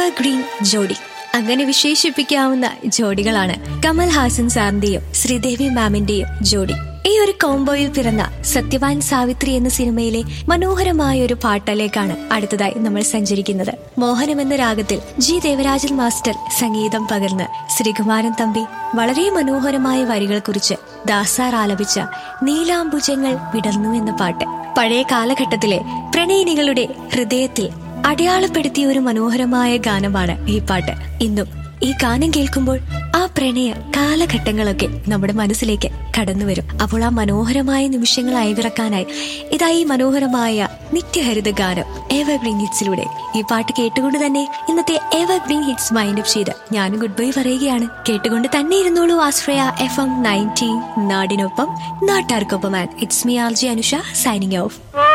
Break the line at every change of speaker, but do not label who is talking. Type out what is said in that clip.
evergreen ജോഡി അങ്ങനെ വിശേഷിപ്പിക്കാവുന്ന ജോഡികളാണ് കമൽ ഹാസൻ സാറിന്റെയും ശ്രീദേവി മാമിന്റെയും ജോഡി ഈ ഒരു കോംബോയിൽ പിറന്ന സത്യവാൻ സാവിത്രി എന്ന സിനിമയിലെ മനോഹരമായ ഒരു പാട്ടലേക്കാണ് അടുത്തതായി നമ്മൾ സഞ്ചരിക്കുന്നത് മോഹനം എന്ന രാഗത്തിൽ ജി ദേവരാജൻ മാസ്റ്റർ സംഗീതം പകർന്ന് ശ്രീകുമാരൻ തമ്പി വളരെ മനോഹരമായ വരികൾ കുറിച്ച് ദാസാർ ആലപിച്ച നീലാംബുജങ്ങൾ വിടർന്നു എന്ന പാട്ട് പഴയ കാലഘട്ടത്തിലെ പ്രണയിനികളുടെ ഹൃദയത്തിൽ അടയാളപ്പെടുത്തിയ ഒരു മനോഹരമായ ഗാനമാണ് ഈ പാട്ട് ഇന്നും ഈ ഗാനം കേൾക്കുമ്പോൾ ആ പ്രണയ കാലഘട്ടങ്ങളൊക്കെ നമ്മുടെ മനസ്സിലേക്ക് കടന്നു വരും അപ്പോൾ ആ മനോഹരമായ നിമിഷങ്ങൾ അയവിറക്കാനായി ഇതാ ഈ മനോഹരമായ നിത്യഹരിത ഗാനം എവർഗ്രീൻ ഹിറ്റ്സിലൂടെ ഈ പാട്ട് കേട്ടുകൊണ്ട് തന്നെ ഇന്നത്തെ എവർഗ്രീൻ ഹിറ്റ്സ് മൈൻഡ് അപ്പ് ചെയ്ത് ഞാനും ഗുഡ് ബൈ പറയുകയാണ് കേട്ടുകൊണ്ട് തന്നെ ഇരുന്നോളൂ ആശ്രയ എഫ് എം നയൻറ്റീൻ നാടിനൊപ്പം നാട്ടാർക്കൊപ്പം and it's me R J Anusha signing of